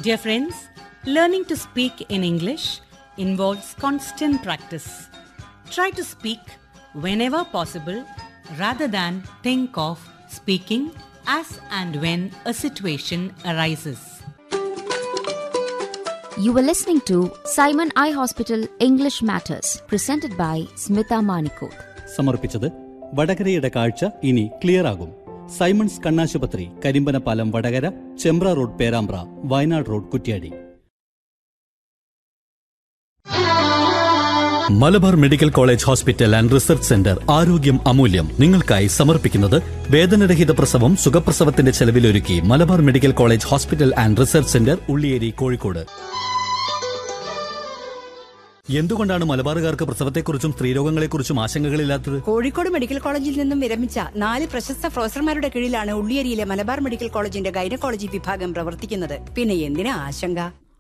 Dear friends, learning to speak in English involves constant practice. Try to speak whenever possible rather than think of speaking as and when a situation arises. You were listening to Simon Eye Hospital English Matters, presented by Smita Manikot. സമർപ്പിച്ചത് വടകരയുടെ കാഴ്ച ഇനി clear ആകും Simons കണ്ണാശുപത്രി Karimpanappalam Vadakara Chembra road Perambra Wayanad road Kuttiady Malabar medical college hospital and research centre ആരോഗ്യം അമൂല്യം നിങ്ങൾക്കായി സമർപ്പിക്കുന്നത് വേദനരഹിത പ്രസവം സുഖപ്രസവത്തിന്റെ ചെലവിലൊരുക്കി Malabar medical college hospital and research centre Ulliyeri Kozhikode എന്തുകൊണ്ടാണ് മലബാറുകാർക്ക് പ്രസവത്തെക്കുറിച്ചും സ്ത്രീരോഗങ്ങളെക്കുറിച്ചും ആശങ്കകളില്ലാത്തത് കോഴിക്കോട് മെഡിക്കൽ കോളേജിൽ നിന്നും വിരമിച്ച നാല് പ്രശസ്ത പ്രൊഫസർമാരുടെ കീഴിലാണ് ഉള്ളിയേരിയിലെ മലബാർ മെഡിക്കൽ കോളേജിന്റെ ഗൈനക്കോളജി വിഭാഗം പ്രവർത്തിക്കുന്നത് പിന്നെ എന്തിനാ ആശങ്ക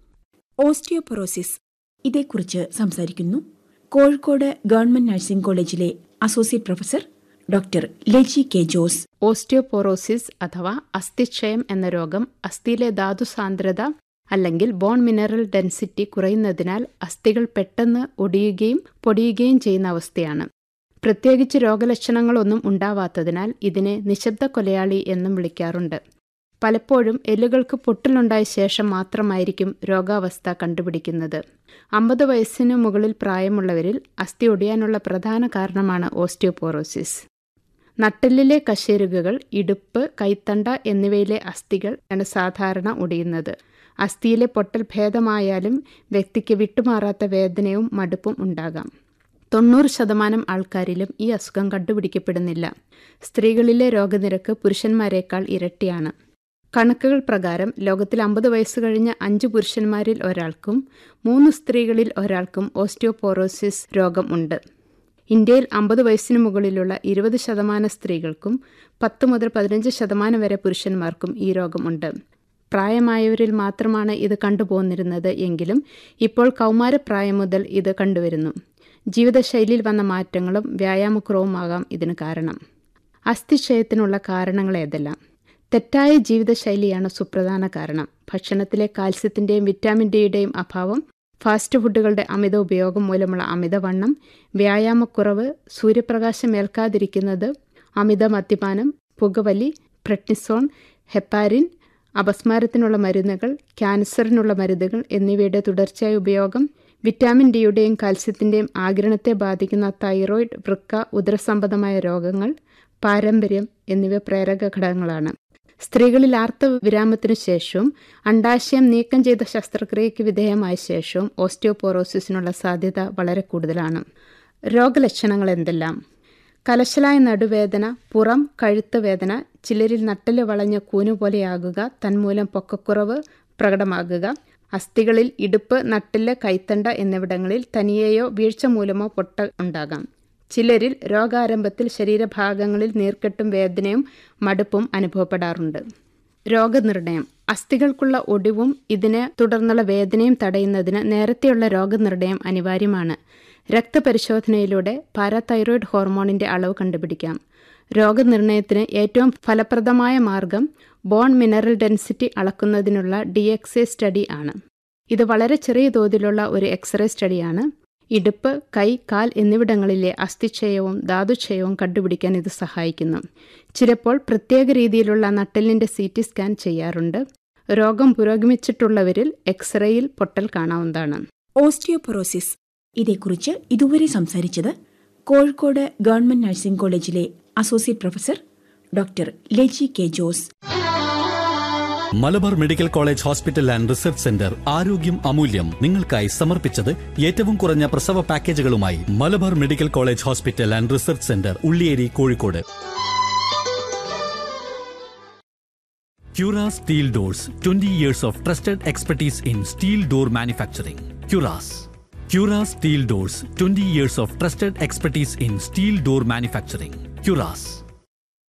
ഓസ്റ്റിയോപൊറോസിസ് ഇതേക്കുറിച്ച് സംസാരിക്കുന്നു കോഴിക്കോട് ഗവൺമെന്റ് നഴ്സിംഗ് കോളേജിലെ associate professor doctor Leji K Jose osteoporosis അഥവാ അസ്ഥിക്ഷയം എന്ന രോഗം അസ്ഥിയിലെ ധാതു സാന്ദ്രത അല്ലെങ്കിൽ ബോൺ മിനറൽ ഡെൻസിറ്റി കുറയുന്നതിനാൽ അസ്ഥികൾ പെട്ടെന്ന് ഒടിയുകയും പൊടിയുകയും ചെയ്യുന്ന അവസ്ഥയാണ് പ്രത്യേകിച്ച് രോഗലക്ഷണങ്ങളൊന്നും ഉണ്ടാവാത്തതിനാൽ ഇതിനെ നിശബ്ദ കൊലയാളി എന്നും വിളിക്കാറുണ്ട് പലപ്പോഴും എല്ലുകൾക്ക് പൊട്ടലുണ്ടായ ശേഷം മാത്രമായിരിക്കും രോഗാവസ്ഥ കണ്ടുപിടിക്കുന്നത് അമ്പത് വയസ്സിന് മുകളിൽ പ്രായമുള്ളവരിൽ അസ്ഥി ഒടിയാനുള്ള പ്രധാന കാരണമാണ് ഓസ്റ്റിയോപോറോസിസ് നട്ടെല്ലിലെ കശേരുകകൾ ഇടുപ്പ് കൈത്തണ്ട എന്നിവയിലെ അസ്ഥികൾ ആണ് സാധാരണ ഒടിയുന്നത് അസ്ഥിയിലെ പൊട്ടൽ ഭേദമായാലും വ്യക്തിക്ക് വിട്ടുമാറാത്ത വേദനയും മടുപ്പും ഉണ്ടാകാം തൊണ്ണൂറ് ശതമാനം ആൾക്കാരിലും ഈ അസുഖം കണ്ടുപിടിക്കപ്പെടുന്നില്ല സ്ത്രീകളിലെ രോഗനിരക്ക് പുരുഷന്മാരെക്കാൾ ഇരട്ടിയാണ് കണക്കുകൾ പ്രകാരം ലോകത്തിൽ അമ്പത് വയസ്സ് കഴിഞ്ഞ അഞ്ച് പുരുഷന്മാരിൽ ഒരാൾക്കും മൂന്ന് സ്ത്രീകളിൽ ഒരാൾക്കും ഓസ്റ്റിയോപോറോസിസ് രോഗം ഉണ്ട് ഇന്ത്യയിൽ അമ്പത് വയസ്സിന് മുകളിലുള്ള ഇരുപത് ശതമാനം സ്ത്രീകൾക്കും പത്ത് മുതൽ പതിനഞ്ച് ശതമാനം വരെ പുരുഷന്മാർക്കും ഈ രോഗമുണ്ട് പ്രായമായവരിൽ മാത്രമാണ് ഇത് കണ്ടുപോന്നിരുന്നത് എങ്കിലും ഇപ്പോൾ കൗമാരപ്രായം മുതൽ ഇത് കണ്ടുവരുന്നു ജീവിതശൈലിയിൽ വന്ന മാറ്റങ്ങളും വ്യായാമക്കുറവുമാകാം ഇതിന് കാരണം അസ്ഥിക്ഷയത്തിനുള്ള കാരണങ്ങൾ ഏതെല്ലാം തെറ്റായ ജീവിതശൈലിയാണ് സുപ്രധാന കാരണം ഭക്ഷണത്തിലെ കാൽസ്യത്തിൻ്റെയും വിറ്റാമിൻ ഡിയുടെയും അഭാവം ഫാസ്റ്റ് ഫുഡുകളുടെ അമിത ഉപയോഗം മൂലമുള്ള അമിതവണ്ണം വ്യായാമക്കുറവ് സൂര്യപ്രകാശം ഏൽക്കാതിരിക്കുന്നത് അമിത മദ്യപാനം പുകവലി പ്രെഡ്നിസോൺ ഹെപ്പാരിൻ അപസ്മാരത്തിനുള്ള മരുന്നുകൾ ക്യാൻസറിനുള്ള മരുന്നുകൾ എന്നിവയുടെ തുടർച്ചയായ ഉപയോഗം വിറ്റാമിൻ ഡിയുടെയും കാൽസ്യത്തിൻ്റെയും ആഗിരണത്തെ ബാധിക്കുന്ന തൈറോയിഡ് വൃക്ക ഉദരസംബന്ധമായ രോഗങ്ങൾ പാരമ്പര്യം എന്നിവ പ്രേരക ഘടകങ്ങളാണ് സ്ത്രീകളിൽ ആർത്ത വിരാമത്തിനു ശേഷവും അണ്ടാശയം നീക്കം ചെയ്ത ശസ്ത്രക്രിയയ്ക്ക് വിധേയമായ ശേഷവും ഓസ്റ്റിയോപോറോസിസിനുള്ള സാധ്യത വളരെ കൂടുതലാണ് രോഗലക്ഷണങ്ങൾ എന്തെല്ലാം കലശലായ നടുവേദന പുറം കഴുത്ത് വേദന ചിലരിൽ നട്ടല് വളഞ്ഞ കൂനുപോലെയാകുക തന്മൂലം പൊക്കക്കുറവ് പ്രകടമാകുക അസ്ഥികളിൽ ഇടുപ്പ് നട്ടില് കൈത്തണ്ട എന്നിവിടങ്ങളിൽ തനിയെയോ വീഴ്ച മൂലമോ പൊട്ട ഉണ്ടാകാം ചിലരിൽ രോഗാരംഭത്തിൽ ശരീരഭാഗങ്ങളിൽ നീർക്കെട്ടും വേദനയും മടുപ്പും അനുഭവപ്പെടാറുണ്ട് രോഗനിർണയം അസ്ഥികൾക്കുള്ള ഒടിവും ഇതിനെ തുടർന്നുള്ള വേദനയും തടയുന്നതിന് നേരത്തെയുള്ള രോഗനിർണയം അനിവാര്യമാണ് രക്തപരിശോധനയിലൂടെ പാരാതൈറോയിഡ് ഹോർമോണിന്റെ അളവ് കണ്ടുപിടിക്കാം രോഗനിർണയത്തിന് ഏറ്റവും ഫലപ്രദമായ മാർഗം ബോൺ മിനറൽ ഡെൻസിറ്റി അളക്കുന്നതിനുള്ള ഡി എക്സ് എ സ്റ്റഡി ആണ് ഇത് വളരെ ചെറിയ തോതിലുള്ള ഒരു എക്സ്റേ സ്റ്റഡിയാണ് ഇടുപ്പ് കൈ കാൽ എന്നിവിടങ്ങളിലെ അസ്ഥിക്ഷയവും ധാതുക്ഷയവും കണ്ടുപിടിക്കാൻ ഇത് സഹായിക്കുന്നു ചിലപ്പോൾ പ്രത്യേക രീതിയിലുള്ള നട്ടെല്ലിന്റെ സി ടി സ്കാൻ ചെയ്യാറുണ്ട് രോഗം പുരോഗമിച്ചിട്ടുള്ളവരിൽ എക്സ്റേയിൽ പൊട്ടൽ കാണാവുന്നതാണ് ഓസ്റ്റിയോപൊറോസിസ് ഇതേക്കുറിച്ച് ഇതുവരെ സംസാരിച്ചത് കോഴിക്കോട് ഗവൺമെന്റ് നഴ്സിംഗ് കോളേജിലെ associate professor doctor Leji K Jose Malabar medical college hospital and research centre ആരോഗ്യം അമൂല്യം നിങ്ങൾക്കായി സമർപ്പിച്ചത് ഏറ്റവും കുറഞ്ഞ പ്രസവ പാക്കേജുകളുമായി Malabar medical college hospital and research centre Ulliyeri Kozhikode Cura Steel Doors 20 years of trusted expertise in steel door manufacturing. Curas. Cura Steel Doors 20 years of trusted expertise in steel door manufacturing. Curas.